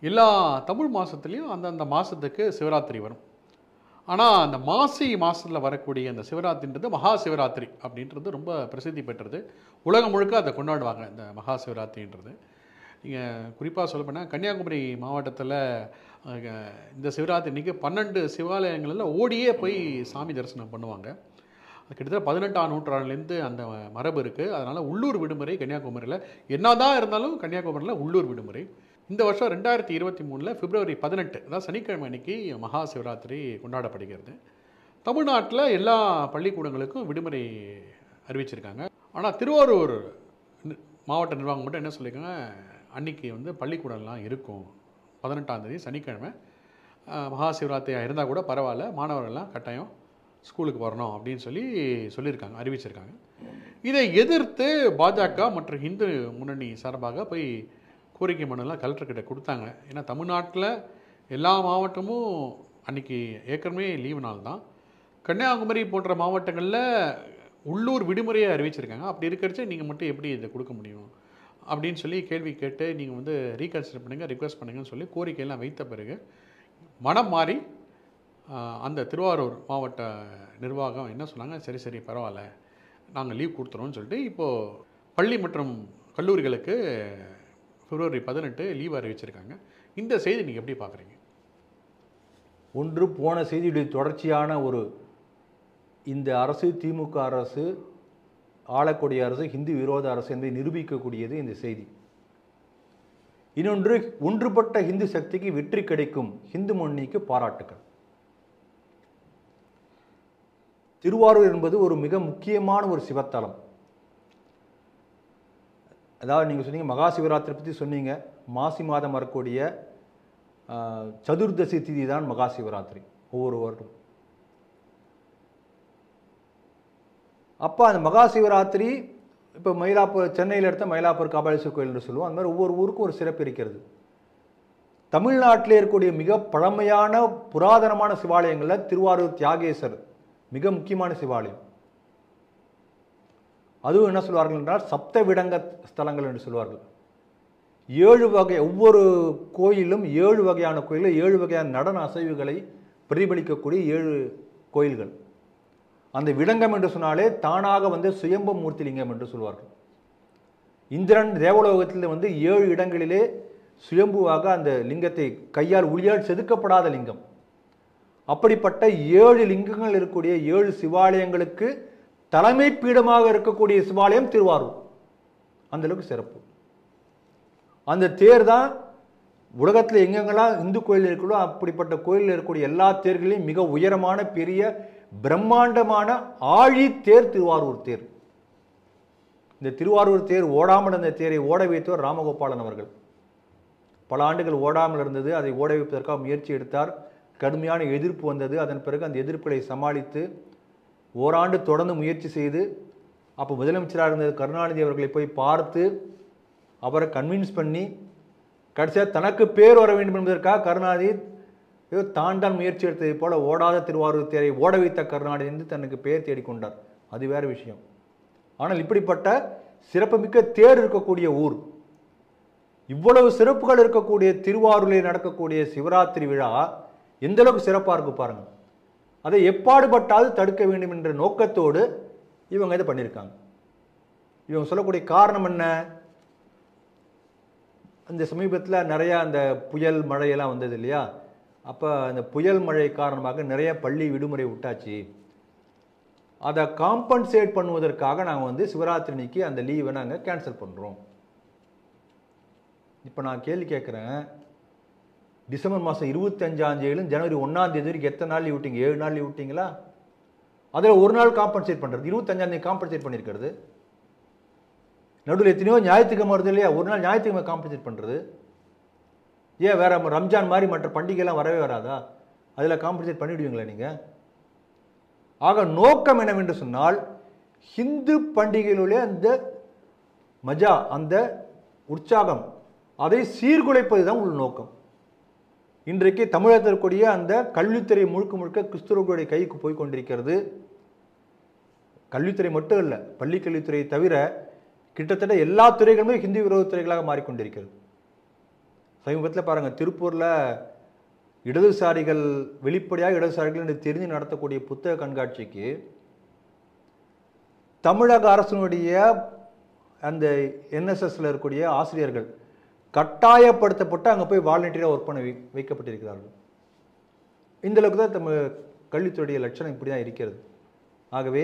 எல்லா தமிழ் மாதத்துலேயும் அந்தந்த மாதத்துக்கு சிவராத்திரி வரும் ஆனால் அந்த மாசி மாதத்தில் வரக்கூடிய அந்த சிவராத்திரின்றது மகா சிவராத்திரி அப்படின்றது ரொம்ப பிரசித்தி பெற்றது உலகம் முழுக்க அதை கொண்டாடுவாங்க இந்த மகா சிவராத்திரின்றது நீங்கள் குறிப்பாக சொல்ல போனால் கன்னியாகுமரி மாவட்டத்தில் இந்த சிவராத்திரி அன்னைக்கு பன்னெண்டு சிவாலயங்களில் ஓடியே போய் சாமி தரிசனம் பண்ணுவாங்க அது கிட்டத்தட்ட பதினெட்டாம் நூற்றாண்டுலேருந்து அந்த மரபு இருக்குது அதனால் உள்ளூர் விடுமுறை கன்னியாகுமரியில் என்னதான் இருந்தாலும் கன்னியாகுமரியில் உள்ளூர் விடுமுறை இந்த வருஷம் ரெண்டாயிரத்தி இருபத்தி மூணில் பிப்ரவரி பதினெட்டு அதாவது சனிக்கிழமை அன்னைக்கு மகா சிவராத்திரி கொண்டாடப்படுகிறது தமிழ்நாட்டில் எல்லா பள்ளிக்கூடங்களுக்கும் விடுமுறை அறிவிச்சிருக்காங்க ஆனால் திருவாரூர் நி- மாவட்ட நிர்வாகம் மட்டும் என்ன சொல்லியிருக்காங்க அன்னைக்கு வந்து பள்ளிக்கூடம்லாம் இருக்கும் பதினெட்டாம் தேதி சனிக்கிழமை அஹ், மகா சிவராத்திரியாக இருந்தால் கூட பரவாயில்ல மாணவர்கள்லாம் கட்டாயம் ஸ்கூலுக்கு வரணும் அப்படின்னு சொல்லி சொல்லியிருக்காங்க அறிவிச்சிருக்காங்க இதை எதிர்த்து பாஜக மற்றும் இந்து முன்னணி சார்பாக போய் கோரிக்கை மனுலாம் கலெக்டர்கிட்ட கொடுத்தாங்க ஏன்னா தமிழ்நாட்டில் எல்லா மாவட்டமும் அன்னைக்கு ஏற்கனவே லீவு நாள் தான் கன்னியாகுமரி போன்ற மாவட்டங்களில் உள்ளூர் விடுமுறையை அறிவிச்சிருக்காங்க அப்படி இருக்கிறச்சே நீங்கள் மட்டும் எப்படி இதை கொடுக்க முடியும் அப்படின்னு சொல்லி கேள்வி கேட்டு நீங்கள் வந்து ரீகன்சிடர் பண்ணுங்கள் ரிக்வெஸ்ட் பண்ணுங்கன்னு சொல்லி கோரிக்கையெல்லாம் வைத்த பிறகு மனம் மாறி ஆஹ், அந்த திருவாரூர் மாவட்ட நிர்வாகம் என்ன சொன்னாங்க சரி சரி பரவாயில்ல நாங்கள் லீவ் கொடுத்துறோம்னு சொல்லிட்டு இப்போது பள்ளி மற்றும் கல்லூரிகளுக்கு பிப்ரவரி பதினெட்டு லீவ் அறிவிச்சிருக்காங்க இந்த செய்தி நீங்கள் எப்படி பார்க்குறீங்க ஒன்று போன செய்தியுடைய தொடர்ச்சியான ஒரு இந்த அரசு திமுக அரசு ஆளக்கூடிய அரசு ஹிந்து விரோத அரசு என்பதை நிரூபிக்கக்கூடியது இந்த செய்தி இன்னொன்று ஒன்றுபட்ட ஹிந்து சக்திக்கு வெற்றி கிடைக்கும் ஹிந்து முன்னணிக்கு பாராட்டுக்கள் திருவாரூர் என்பது ஒரு மிக முக்கியமான ஒரு சிவத்தலம் அதாவது நீங்கள் சொன்னீங்க மகா சிவராத்திரி பற்றி சொன்னீங்க மாசி மாதம் வரக்கூடிய ஆஹ், சதுர்தசி திதி தான் மகா சிவராத்திரி ஒவ்வொரு வருடம் அப்போ அந்த மகா சிவராத்திரி இப்போ மயிலாப்பூர் சென்னையில் எடுத்த மயிலாப்பூர் காபாலீஸ்வரர் கோயில் என்று சொல்லுவோம் அந்த மாதிரி ஒவ்வொரு ஊருக்கும் ஒரு சிறப்பு இருக்கிறது தமிழ்நாட்டிலே இருக்கக்கூடிய மிக பழமையான புராதனமான சிவாலயங்களில் திருவாரூர் தியாகேசர் மிக முக்கியமான சிவாலயம் அதுவும் என்ன சொல்வார்கள் என்றால் சப்த விடங்க ஸ்தலங்கள் என்று சொல்வார்கள் ஏழு வகை ஒவ்வொரு கோயிலும் ஏழு வகையான கோயிலில் ஏழு வகையான நடன அசைவுகளை பிரதிபலிக்கக்கூடிய ஏழு கோயில்கள் அந்த விடங்கம் என்று சொன்னாலே தானாக வந்து சுயம்ப மூர்த்தி லிங்கம் என்று சொல்வார்கள் இந்திரன் தேவலோகத்தில் வந்து ஏழு இடங்களிலே சுயம்புவாக அந்த லிங்கத்தை கையால் உளியால் செதுக்கப்படாத லிங்கம் அப்படிப்பட்ட ஏழு லிங்கங்கள் இருக்கக்கூடிய ஏழு சிவாலயங்களுக்கு தலைமை பீடமாக இருக்கக்கூடிய சிவாலயம் திருவாரூர் அந்த அளவுக்கு சிறப்பு அந்த தேர் தான் உலகத்தில் எங்கெங்கெல்லாம் இந்து கோயில் இருக்கிறதோ அப்படிப்பட்ட கோயிலில் இருக்கக்கூடிய எல்லா தேர்களையும் மிக உயரமான பெரிய பிரம்மாண்டமான ஆழி தேர் திருவாரூர் தேர் இந்த திருவாரூர் தேர் ஓடாமல் இருந்த தேரை ஓட வைத்தவர் ராமகோபாலன் அவர்கள் பல ஆண்டுகள் ஓடாமல் இருந்தது அதை ஓட வைப்பதற்காக முயற்சி எடுத்தார் கடுமையான எதிர்ப்பு வந்தது அதன் பிறகு அந்த எதிர்ப்புகளை சமாளித்து ஓராண்டு தொடர்ந்து முயற்சி செய்து அப்போ முதலமைச்சராக இருந்த கருணாநிதி அவர்களை போய் பார்த்து அவரை கன்வின்ஸ் பண்ணி கடைசியாக தனக்கு பேர் வர வேண்டும் என்பதற்காக கருணாநிதி ஏதோ தான் தான் முயற்சி எடுத்ததைப் போல ஓடாத திருவாரூர் தேரை ஓட வைத்த கருணாநிதி என்று தனக்கு பெயர் தேடிக்கொண்டார் அது வேற விஷயம் ஆனால் இப்படிப்பட்ட சிறப்புமிக்க தேர் இருக்கக்கூடிய ஊர் இவ்வளவு சிறப்புகள் இருக்கக்கூடிய திருவாரூரில் நடக்கக்கூடிய சிவராத்திரி விழா எந்த அளவுக்கு சிறப்பாக இருக்கு பாருங்க அதை எப்பாடுபட்டாவது தடுக்க வேண்டும் என்ற நோக்கத்தோடு இவங்க இதை பண்ணியிருக்காங்க இவங்க சொல்லக்கூடிய காரணம் என்ன இந்த சமீபத்தில் நிறையா அந்த புயல் மழையெல்லாம் வந்தது இல்லையா அப்போ அந்த புயல் மழை காரணமாக நிறைய பள்ளி விடுமுறை விட்டாச்சு அதை காம்பன்சேட் பண்ணுவதற்காக நாங்கள் வந்து சிவராத்திரி அன்னைக்கு அந்த லீவை நாங்கள் கேன்சல் பண்ணுறோம் இப்போ நான் கேள்வி கேட்குறேன் டிசம்பர் மாதம் இருபத்தஞ்சாம் தேதியிலும் ஜனவரி ஒன்றாம் தேதி வரைக்கும் எத்தனை நாள் லீவ் விட்டீங்க ஏழு நாள் லீவ் விட்டீங்களா அதில் ஒரு நாள் காம்பன்சேட் பண்ணுறது இருபத்தஞ்சாம் தேதி காம்பன்சேட் பண்ணியிருக்கிறது நடுவில் எத்தனையோ ஞாயிற்றுக்கிழமை வருது இல்லையா ஒரு நாள் ஞாயிற்றுக்கிழமை காம்பன்சேட் பண்ணுறது ஏன் வேற ரம்ஜான் மாதிரி மற்ற பண்டிகைலாம் வரவே வராதா அதில் காம்பன்சேட் பண்ணிவிடுவீங்களா நீங்கள் ஆக நோக்கம் என்னவென்று சொன்னால் ஹிந்து பண்டிகையிலுள்ள அந்த மஜா அந்த உற்சாகம் அதை சீர்குலைப்பது தான் உங்கள் நோக்கம் இன்றைக்கு தமிழகத்தில் இருக்கக்கூடிய அந்த கல்வித்துறை முழுக்க முழுக்க கிறிஸ்துவர்களுடைய கைக்கு போய் கொண்டிருக்கிறது கல்வித்துறை மட்டும் இல்லை பள்ளி கல்வித்துறை தவிர கிட்டத்தட்ட எல்லா துறைகளுமே ஹிந்தி விரோத துறைகளாக மாறிக்கொண்டிருக்கிறது சமீபத்தில் பாருங்கள் திருப்பூரில் இடதுசாரிகள் வெளிப்படையாக இடதுசாரிகள் என்று தெரிஞ்சு நடத்தக்கூடிய புத்தக கண்காட்சிக்கு தமிழக அரசினுடைய அந்த என்எஸ்எஸ்ல இருக்கக்கூடிய ஆசிரியர்கள் கட்டாயப்படுத்தப்பட்டு அங்கே போய் வாலண்டியராக ஒர்க் பண்ண வை- வைக்கப்பட்டிருக்கிறார்கள் இந்த அளவுக்கு தான் நம்ம கல்வித்துறையுடைய லட்சணம் இப்படி தான் இருக்கிறது ஆகவே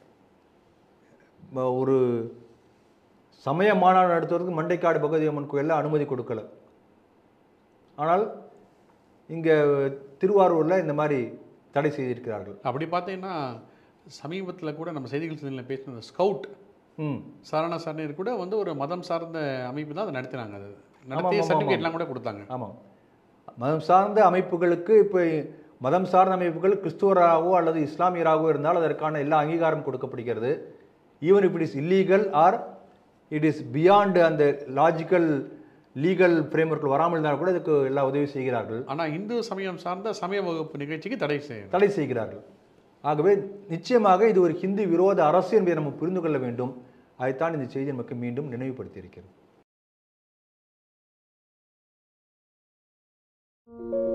ம- ஒரு சமய மாநாடு நடத்துவதற்கு மண்டைக்காடு பகவதி அம்மன் கோயிலில் அனுமதி கொடுக்கல ஆனால் இங்கே திருவாரூரில் இந்த மாதிரி தடை செய்திருக்கிறார்கள் அப்படி பார்த்தீங்கன்னா சமீபத்தில் கூட நம்ம செய்திகள் சிந்தனையில் பேசின ஸ்கவுட் ம் சரண சரணியர் கூட வந்து ஒரு மதம் சார்ந்த அமைப்பு தான் அதை நடத்தினாங்க அது ஆமா, நடத்திய ஆமா, சர்டிஃபிகேட்லாம் கூட கொடுத்தாங்க ஆமாம் மதம் சார்ந்த அமைப்புகளுக்கு இப்போ மதம் சார்ந்த அமைப்புகள் கிறிஸ்துவராகவோ அல்லது இஸ்லாமியராகவோ இருந்தால் அதற்கான எல்லா அங்கீகாரம் கொடுக்கப்படுகிறது even if it is illegal or it is beyond அந்த லாஜிக்கல் லீகல் ஃப்ரேம்ஒர்க்கில் வராமல் இருந்தால் கூட இதுக்கு எல்லா உதவி செய்கிறார்கள் ஆனால் இந்து சமயம் சார்ந்த சமய வகுப்பு நிகழ்ச்சிக்கு தடை செய்யும் தடை செய்கிறார்கள் ஆகவே நிச்சயமாக இது ஒரு ஹிந்து விரோத அரசு என்பதை நம்ம புரிந்து கொள்ள வேண்டும் அதைத்தான் இந்த செய்தி நமக்கு மீண்டும் நினைவுபடுத்தி இருக்கிறது